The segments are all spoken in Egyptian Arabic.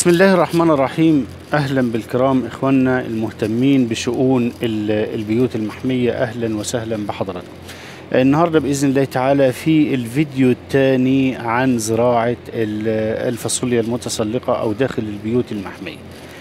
بسم الله الرحمن الرحيم اهلا بالكرام اخواننا المهتمين بشؤون ال- البيوت المحميه اهلا وسهلا بحضراتكم. النهارده باذن الله تعالى في الفيديو الثاني عن زراعه ال- الفاصوليا المتسلقه او داخل البيوت المحميه.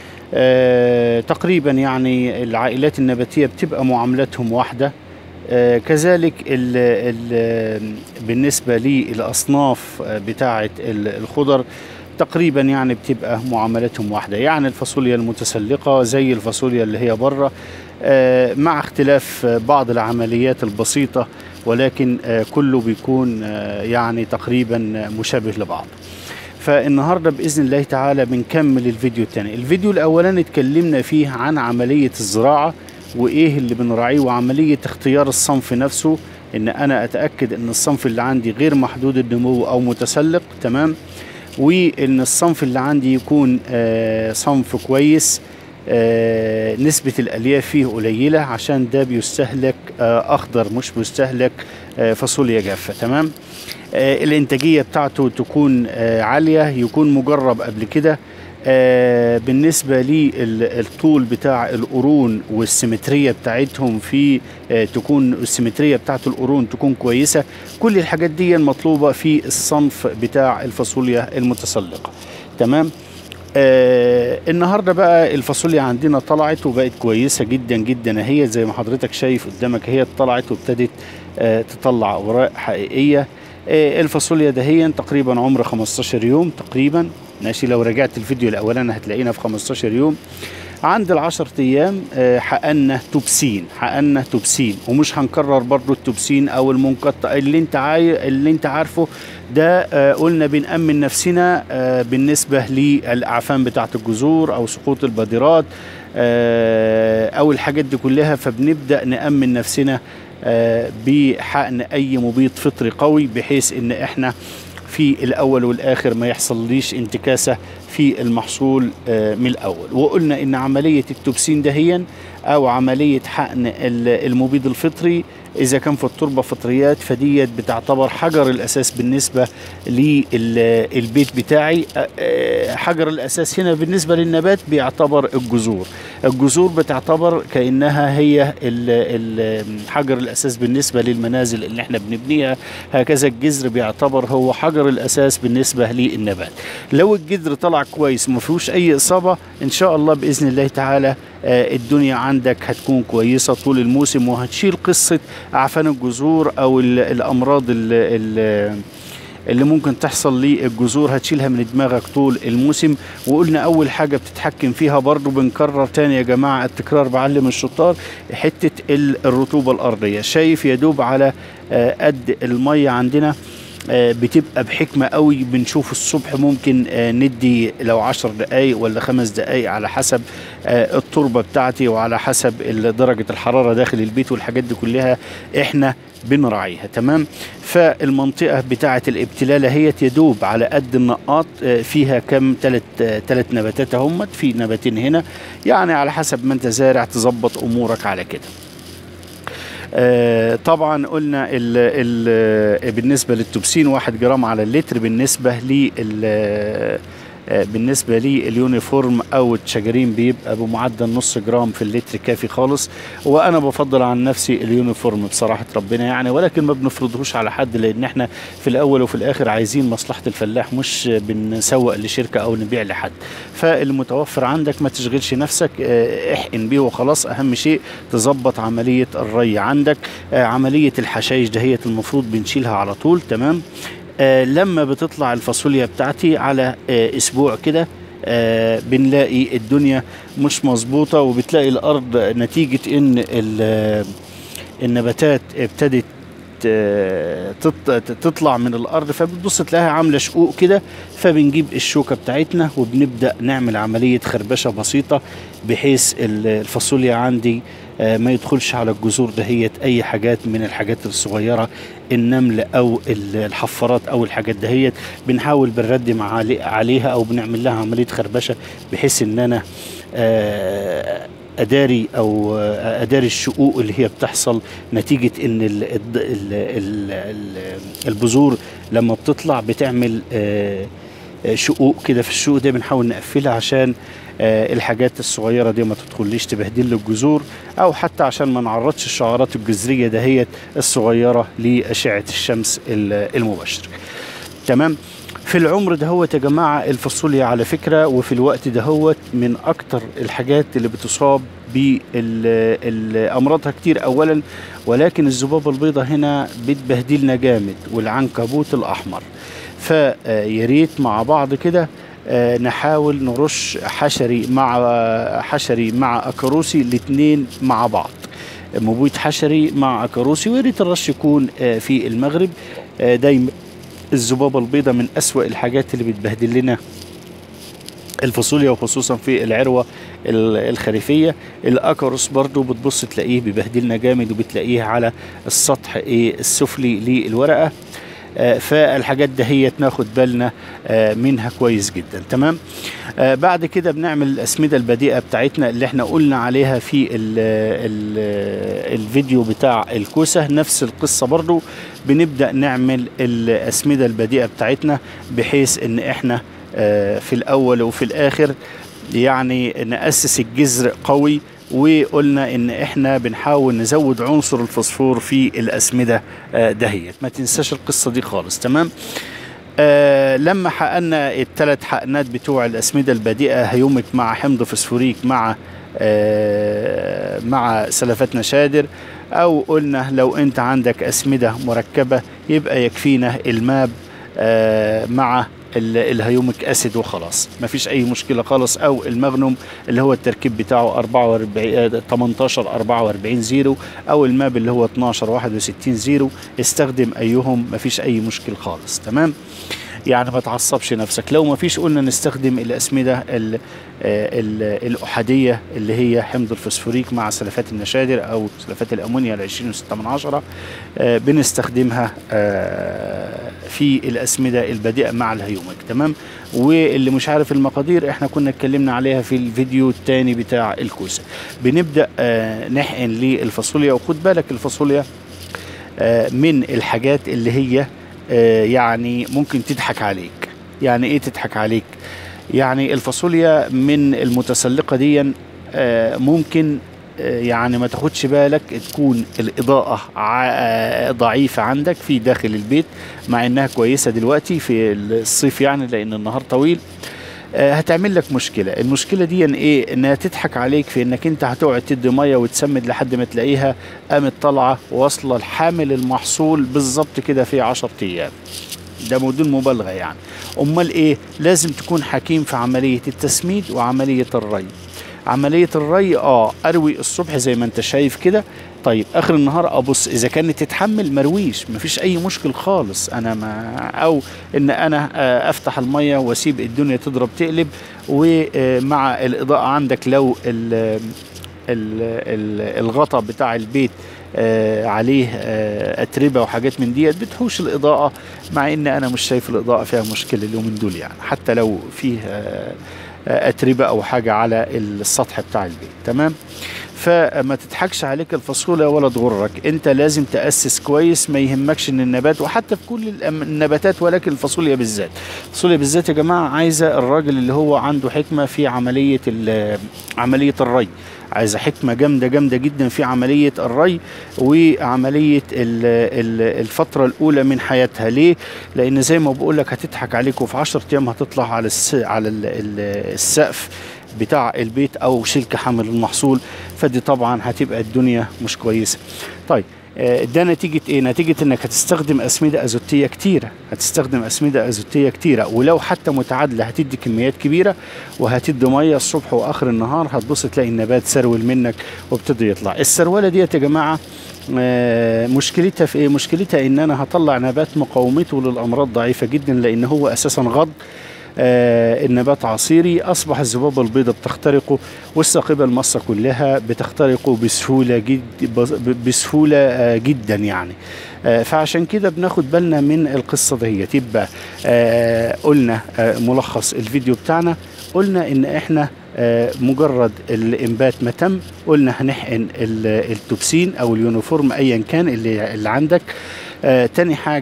آه، تقريبا يعني العائلات النباتيه بتبقى معاملتهم واحده آه، كذلك ال ال بالنسبه للاصناف آه، بتاعه ال- الخضر تقريبا يعني بتبقى معاملتهم واحده يعني الفاصوليا المتسلقه زي الفاصوليا اللي هي بره آه، مع اختلاف آه، بعض العمليات البسيطه ولكن آه، كله بيكون آه، يعني تقريبا آه، مشابه لبعض فالنهارده باذن الله تعالى بنكمل الفيديو الثاني الفيديو الاولاني اتكلمنا فيه عن عمليه الزراعه وايه اللي بنراعيه وعمليه اختيار الصنف نفسه ان انا اتاكد ان الصنف اللي عندي غير محدود النمو او متسلق تمام وان الصنف اللي عندي يكون آه صنف كويس آه نسبة الألياف فيه قليلة عشان ده بيستهلك آه أخضر مش بيستهلك آه فاصوليا جافة تمام آه الإنتاجية بتاعته تكون آه عالية يكون مجرب قبل كده آه بالنسبة للطول بتاع القرون والسيمترية بتاعتهم في آه تكون السيمترية بتاعت القرون تكون كويسة كل الحاجات دي مطلوبة في الصنف بتاع الفاصوليا المتسلقة تمام آه النهارده بقى الفاصوليا عندنا طلعت وبقت كويسه جدا جدا هي زي ما حضرتك شايف قدامك هي طلعت وابتدت آه تطلع اوراق حقيقيه آه الفاصوليا دهيا تقريبا عمر 15 يوم تقريبا ماشي لو رجعت الفيديو الاولاني هتلاقينا في 15 يوم عند العشر ايام آه، حققنا توبسين حققنا توبسين ومش هنكرر برضو التوبسين او المنقطع اللي انت عاي... اللي انت عارفه ده آه، قلنا بنأمن نفسنا آه، بالنسبة للأعفان بتاعة الجذور أو سقوط البادرات آه، أو الحاجات دي كلها فبنبدأ نأمن نفسنا آه، بحقن أي مبيد فطري قوي بحيث إن إحنا في الأول والآخر ما يحصليش انتكاسة في المحصول آه، من الأول وقلنا إن عملية التوبسين دهيا أو عملية حقن ال- المبيد الفطري إذا كان في التربة فطريات فديت بتعتبر حجر الأساس بالنسبة للبيت بتاعي آه، آه، حجر الأساس هنا بالنسبة للنبات بيعتبر الجذور الجذور بتعتبر كأنها هي ال- ال- حجر الأساس بالنسبة للمنازل اللي احنا بنبنيها هكذا الجذر بيعتبر هو حجر الأساس بالنسبة للنبات لو الجذر طلع كويس ما فيهوش أي إصابة إن شاء الله بإذن الله تعالى آه، الدنيا عندك هتكون كويسة طول الموسم وهتشيل قصة أعفان الجذور أو ال- الأمراض ال- ال- اللي ممكن تحصل للجذور هتشيلها من دماغك طول الموسم وقلنا اول حاجه بتتحكم فيها برضو بنكرر تاني يا جماعه التكرار بعلم الشطار حته ال- الرطوبه الارضيه شايف يدوب على آه، قد الميه عندنا آه، بتبقى بحكمة قوي بنشوف الصبح ممكن آه، ندي لو عشر دقايق ولا خمس دقايق على حسب آه، التربة بتاعتي وعلى حسب ال- درجة الحرارة داخل البيت والحاجات دي كلها احنا بنراعيها تمام فالمنطقة بتاعة الابتلالة هي يدوب على قد النقاط آه، فيها كم تلت آه، تلت نباتات همت في نباتين هنا يعني على حسب ما انت زارع تظبط امورك على كده آه، طبعا قلنا ال ال بالنسبه للتوبسين واحد جرام على اللتر بالنسبه لل آه، بالنسبه لليونيفورم او الشجرين بيبقى بمعدل نص جرام في اللتر كافي خالص وانا بفضل عن نفسي اليونيفورم بصراحه ربنا يعني ولكن ما بنفرضهوش على حد لان احنا في الاول وفي الاخر عايزين مصلحه الفلاح مش بنسوق لشركه او نبيع لحد فالمتوفر عندك ما تشغلش نفسك آه، احقن بيه وخلاص اهم شيء تظبط عمليه الري عندك آه، عمليه الحشائش دهيت المفروض بنشيلها على طول تمام آه لما بتطلع الفاصوليا بتاعتي على آه اسبوع كده آه بنلاقي الدنيا مش مظبوطه وبتلاقي الارض نتيجه ان ال- النباتات ابتدت آه، تط- تطلع من الارض فبتبص تلاقيها عامله شقوق كده فبنجيب الشوكه بتاعتنا وبنبدا نعمل عمليه خربشه بسيطه بحيث ال- الفاصوليا عندي آه، ما يدخلش على الجذور دهيت اي حاجات من الحاجات الصغيره النمل او ال- الحفارات او الحاجات دهيت بنحاول بنردم علي- عليها او بنعمل لها عمليه خربشه بحيث ان انا آه، اداري او آه، اداري الشقوق اللي هي بتحصل نتيجه ان ال ال ال ال ال البذور لما بتطلع بتعمل آه، آه، شقوق كده في الشقوق دي بنحاول نقفلها عشان آه، الحاجات الصغيرة دي ما تدخليش تبهدل لي الجذور أو حتى عشان ما نعرضش الشعرات الجذرية دهيت الصغيرة لأشعة الشمس ال- المباشرة تمام في العمر دهوت يا جماعة الفاصوليا على فكرة وفي الوقت دهوت من أكتر الحاجات اللي بتصاب بأمراضها كتير أولا ولكن الذبابة البيضاء هنا بتبهدلنا جامد والعنكبوت الأحمر فياريت مع بعض كده آه، نحاول نرش حشري مع حشري مع أكروسي الاتنين مع بعض مبيد حشري مع أكروسي ويا ريت الرش يكون آه، في المغرب آه، دايما الذبابة البيضاء من أسوأ الحاجات اللي بتبهدل لنا الفاصوليا وخصوصا في العروة ال- الخريفية الأكروس برضو بتبص تلاقيه بيبهدلنا جامد وبتلاقيه على السطح إيه السفلي للورقة آه، فالحاجات دهيت ناخد بالنا آه، منها كويس جدا تمام آه، بعد كده بنعمل الأسمدة البديئة بتاعتنا اللي احنا قلنا عليها في ال ال الفيديو بتاع الكوسة نفس القصة برضو بنبدأ نعمل الأسمدة البديئة بتاعتنا بحيث ان احنا آه، في الأول وفي الآخر يعني نأسس الجذر قوي وقلنا ان احنا بنحاول نزود عنصر الفوسفور في الاسمده آه، دهيت ما تنساش القصه دي خالص تمام آه لما حققنا الثلاث حقنات بتوع الاسمده البديئه هيومك مع حمض فسفوريك مع آه مع سلفات نشادر او قلنا لو انت عندك اسمده مركبه يبقى يكفينا الماب آه مع ال- الهيوميك اسيد وخلاص مفيش اي مشكله خالص او المغنم اللي هو التركيب بتاعه 44 آه، 18 44 زيرو او الماب اللي هو 12 61 زيرو استخدم ايهم مفيش اي مشكل خالص تمام يعني ما تعصبش نفسك لو ما فيش قلنا نستخدم الاسمده ال ال الاحاديه اللي هي حمض الفوسفوريك مع سلفات النشادر او سلفات الامونيا ال 20 6 من عشرة آه، بنستخدمها آه، في الاسمده البديئه مع الهيومك تمام واللي مش عارف المقادير احنا كنا اتكلمنا عليها في الفيديو الثاني بتاع الكوسه بنبدا آه، نحقن للفاصوليا وخد بالك الفاصوليا آه، من الحاجات اللي هي آه، يعني ممكن تضحك عليك يعني ايه تضحك عليك يعني الفاصوليا من المتسلقه دي آه، ممكن آه، يعني ما تاخدش بالك تكون الإضاءة ع- آه، ضعيفة عندك في داخل البيت مع إنها كويسة دلوقتي في الصيف يعني لأن النهار طويل آه، هتعمل لك مشكلة المشكلة دي ايه انها تضحك عليك في انك انت هتقعد تدي مية وتسمد لحد ما تلاقيها قامت طالعة واصلة لحامل المحصول بالظبط كده في 10 ايام ده بدون مبالغة يعني امال ايه لازم تكون حكيم في عملية التسميد وعملية الري عملية الري اه اروي الصبح زي ما انت شايف كده طيب اخر النهار ابص اذا كانت تتحمل مرويش مفيش اي مشكل خالص انا ما او ان انا آه، افتح المية واسيب الدنيا تضرب تقلب ومع الاضاءة عندك لو ال ال ال الغطا بتاع البيت آه عليه آه اتربه وحاجات من ديت بتحوش الاضاءه مع ان انا مش شايف الاضاءه فيها مشكله اليومين دول يعني حتى لو فيه آه آه، اتربه او حاجه على السطح بتاع البيت تمام فما تضحكش عليك الفاصوليا ولا تغرك انت لازم تاسس كويس ما يهمكش ان النبات وحتى في كل الأم- النباتات ولكن الفاصوليا بالذات الفاصوليا بالذات يا جماعه عايزه الراجل اللي هو عنده حكمه في عمليه ال- عمليه الري عايزه حكمه جامده جامده جدا في عمليه الري وعمليه ال- ال- الفتره الاولى من حياتها ليه لان زي ما بقول لك هتضحك عليك وفي 10 ايام هتطلع على الس... على ال- ال- السقف بتاع البيت او شلك حمل المحصول فدي طبعا هتبقى الدنيا مش كويسه طيب آه، ده نتيجة ايه؟ نتيجة انك هتستخدم اسمدة ازوتية كتيرة، هتستخدم اسمدة ازوتية كتيرة ولو حتى متعادلة هتدي كميات كبيرة وهتدي مية الصبح واخر النهار هتبص تلاقي النبات سرول منك وابتدي يطلع، السرولة ديت يا جماعة آه، مشكلتها في ايه؟ مشكلتها ان انا هطلع نبات مقاومته للامراض ضعيفة جدا لان هو اساسا غض آه، النبات عصيري أصبح الذبابة البيضاء بتخترقه والساقبة المصة كلها بتخترقه بسهولة جد بس- بسهولة آه، جدا يعني آه، فعشان كده بناخد بالنا من القصة دهيت يبقى آه، قلنا آه، ملخص الفيديو بتاعنا قلنا ان احنا آه، مجرد الانبات ما تم قلنا هنحقن ال- التوبسين او اليونيفورم ايا كان اللي, اللي عندك آه، تاني حاجة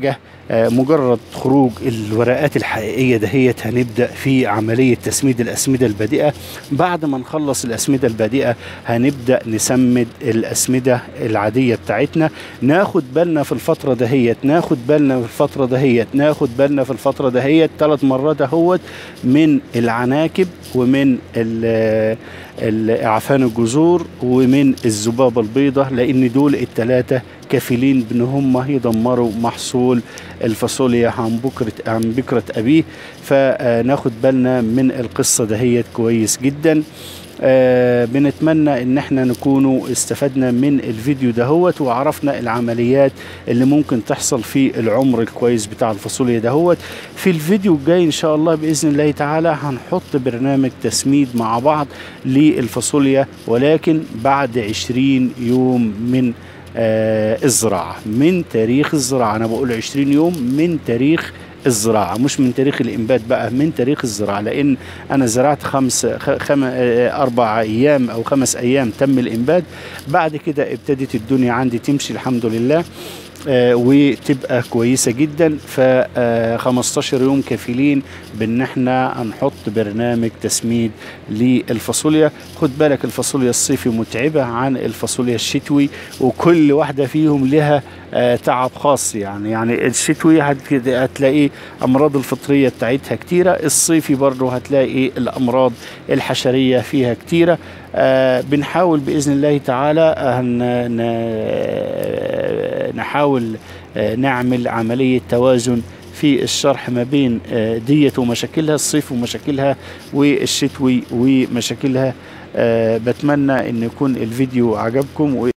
آه، مجرد خروج الورقات الحقيقية دهيت هنبدأ في عملية تسميد الأسمدة البادئة بعد ما نخلص الأسمدة البادئة هنبدأ نسمد الأسمدة العادية بتاعتنا ناخد بالنا في الفترة دهيت ناخد بالنا في الفترة دهيت ناخد بالنا في الفترة دهيت ثلاث مرات اهوت من العناكب ومن ال- ال- اعفان الجذور ومن الذبابة البيضاء لان دول الثلاثة كفيلين بان هم يدمروا محصول الفاصوليا عن بكرة عن بكرة ابيه فناخد بالنا من القصة دهيت كويس جدا آه بنتمنى ان احنا نكونوا استفدنا من الفيديو دهوت وعرفنا العمليات اللي ممكن تحصل في العمر الكويس بتاع الفاصوليا دهوت في الفيديو الجاي ان شاء الله باذن الله تعالى هنحط برنامج تسميد مع بعض للفاصوليا ولكن بعد 20 يوم من آه الزراعة من تاريخ الزراعة أنا بقول 20 يوم من تاريخ الزراعة مش من تاريخ الإنبات بقى من تاريخ الزراعة لأن أنا زرعت خمس خ- خم آه، أربع أيام أو خمس أيام تم الإنبات بعد كده ابتدت الدنيا عندي تمشي الحمد لله آه، وتبقى كويسة جدا ف آه، 15 يوم كفيلين بان احنا هنحط برنامج تسميد للفاصوليا خد بالك الفاصوليا الصيفي متعبة عن الفاصوليا الشتوي وكل واحدة فيهم لها آه، تعب خاص يعني يعني الشتوي هت- هتلاقي امراض الفطرية بتاعتها كتيرة الصيفي برضه هتلاقي الامراض الحشرية فيها كتيرة آه، بنحاول باذن الله تعالى هن- ن- نحاول آه، نعمل عملية توازن في الشرح ما بين آه، ديت ومشاكلها الصيف ومشاكلها والشتوي ومشاكلها آه، بتمنى ان يكون الفيديو عجبكم